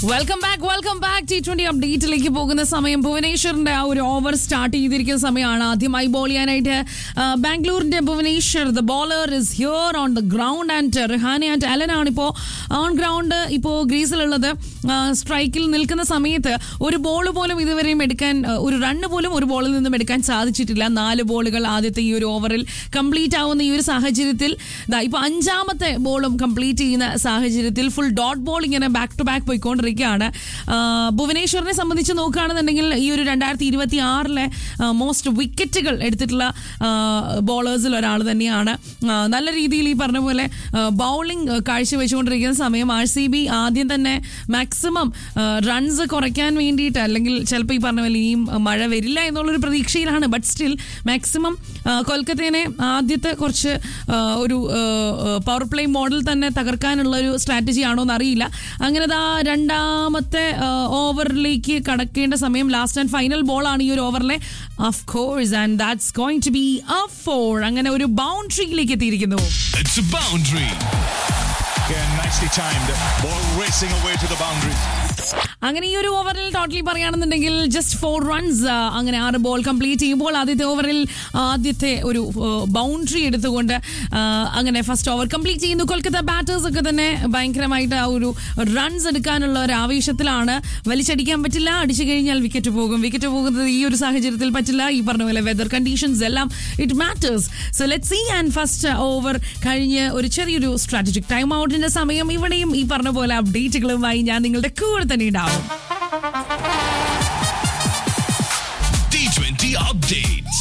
Welcome back welcome back T twenty അപ്ഡേറ്റിലേക്ക് പോകുന്ന സമയം ഭുവനേശ്വറിന്റെ ആ ഒരു ഓവർ സ്റ്റാർട്ട് ചെയ്തിരിക്കുന്ന സമയമാണ് ആദ്യമായി ബോൾ ചെയ്യാനായിട്ട് ആ, ബാംഗ്ലൂരിന്റെ Bhuvneshwar the bowler is here on the ground and Rahane and Allen ആണ് ഇപ്പോൾ ഓൺ ഗ്രൗണ്ട് ഇപ്പോൾ ഗ്രീസിലുള്ളത് സ്ട്രൈക്കിൽ നിൽക്കുന്ന സമയത്ത് ഒരു ബോൾ പോലും ഇതുവരെയും എടുക്കാൻ ആ, ഒരു റണ്ണ് പോലും ഒരു ബോളിൽ നിന്നും എടുക്കാൻ സാധിച്ചിട്ടില്ല നാല് ബോളുകൾ ആദ്യത്തെ ഈ ഒരു ഓവറിൽ കംപ്ലീറ്റ് ആവുന്ന ഈ ഒരു സാഹചര്യത്തിൽ ദാ ഇപ്പോൾ അഞ്ചാമത്തെ ബോളും കംപ്ലീറ്റ് ചെയ്യുന്ന സാഹചര്യത്തിൽ ഫുൾ ഡോട്ട് ബോൾ ഇങ്ങനെ ബാക്ക് ടു ബാക്ക് പോയിക്കൊണ്ടിരിക്കുകയാണ് ആ, ഭുവനേശ്വറിനെ സംബന്ധിച്ച് നോക്കുകയാണെന്നുണ്ടെങ്കിൽ ഈ ഒരു രണ്ടായിരത്തി ഇരുപത്തി ആറിലെ മോസ്റ്റ് വിക്കറ്റുകൾ എടുത്തിട്ടുള്ള ബോളേഴ്സിൽ ഒരാൾ തന്നെയാണ് ആ, നല്ല രീതിയിൽ ഈ പറഞ്ഞ പോലെ ബൗളിംഗ് കാഴ്ചവെച്ചുകൊണ്ടിരിക്കുന്ന സമയം ആർ സി ബി ആദ്യം തന്നെ മാക്സിമം റൺസ് കുറയ്ക്കാൻ വേണ്ടിയിട്ട് അല്ലെങ്കിൽ ചിലപ്പോൾ ഈ പറഞ്ഞ പോലെ ഇനിയും മഴ വരില്ല എന്നുള്ളൊരു പ്രതീക്ഷയിലാണ് ബട്ട് സ്റ്റിൽ മാക്സിമം കൊൽക്കത്തേനെ ആദ്യത്തെ കുറച്ച് ആ, ഒരു പവർ പ്ലേ മോഡൽ തന്നെ തകർക്കാനുള്ള ഒരു സ്ട്രാറ്റജി ആണോ എന്ന് അറിയില്ല അങ്ങനെ ദാ രണ്ടാമത്തെ ഓവറിലേക്ക് കടക്കേണ്ട സമയം ലാസ്റ്റ് ആൻഡ് ഫൈനൽ ബോൾ ആണ് ഈ ഒരു ഓവറിലെ of course and that's going to be a four അങ്ങനെ ഒരു ബൗണ്ടറിയിലേക്ക് എത്തിയിരിക്കുന്നു It's a boundary. Again, nicely timed. Ball racing away to the boundary. അങ്ങനെ ഈ ഒരു ഓവറിൽ ടോട്ടലി പറയുകയാണെന്നുണ്ടെങ്കിൽ ജസ്റ്റ് ഫോർ റൺസ് അങ്ങനെ ആറ് ബോൾ കംപ്ലീറ്റ് ചെയ്യുമ്പോൾ ആദ്യത്തെ ഓവറിൽ ആദ്യത്തെ ഒരു ബൗണ്ടറി എടുത്തുകൊണ്ട് ആ, അങ്ങനെ ഫസ്റ്റ് ഓവർ കംപ്ലീറ്റ് ചെയ്യുന്നു കൊൽക്കത്ത ബാറ്റേഴ്സ് ഒക്കെ തന്നെ ഭയങ്കരമായിട്ട് ആ ഒരു റൺസ് എടുക്കാനുള്ള ഒരു ആവേശത്തിലാണ് വലിച്ചടിക്കാൻ പറ്റില്ല അടിച്ചു കഴിഞ്ഞാൽ വിക്കറ്റ് പോകും വിക്കറ്റ് പോകുന്നത് ഈ ഒരു സാഹചര്യത്തിൽ പറ്റില്ല ഈ പറഞ്ഞ പോലെ വെതർ കണ്ടീഷൻസ് എല്ലാം it matters so let see and first over കഴിഞ്ഞ് ഒരു ചെറിയൊരു സ്ട്രാറ്റജിക് ടൈം ഔട്ടിന്റെ സമയം ഇവിടെയും ഈ പറഞ്ഞ പോലെ അപ്ഡേറ്റുകളുമായി ഞാൻ നിങ്ങളുടെ കൂടെ തന്നെ ഉണ്ടാവും T20 updates.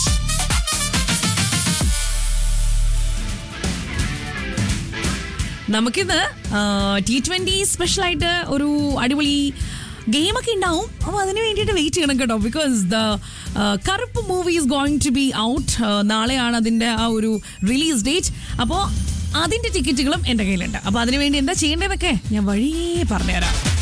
നമുക്കിന്ന് ടി ട്വന്റി സ്പെഷ്യൽ ആയിട്ട് ഒരു അടിപൊളി ഗെയിമൊക്കെ ഉണ്ടാവും അപ്പോൾ അതിന് വേണ്ടിയിട്ട് വെയിറ്റ് ചെയ്യണം കേട്ടോ because the Karuppu movie is going to be out നാളെയാണ് അതിൻ്റെ ആ ഒരു റിലീസ് ഡേറ്റ് അപ്പോൾ അതിൻ്റെ ടിക്കറ്റുകളും എൻ്റെ കയ്യിലുണ്ട് അപ്പോൾ അതിനുവേണ്ടി എന്താ ചെയ്യേണ്ടതൊക്കെ ഞാൻ വഴിയേ പറഞ്ഞുതരാം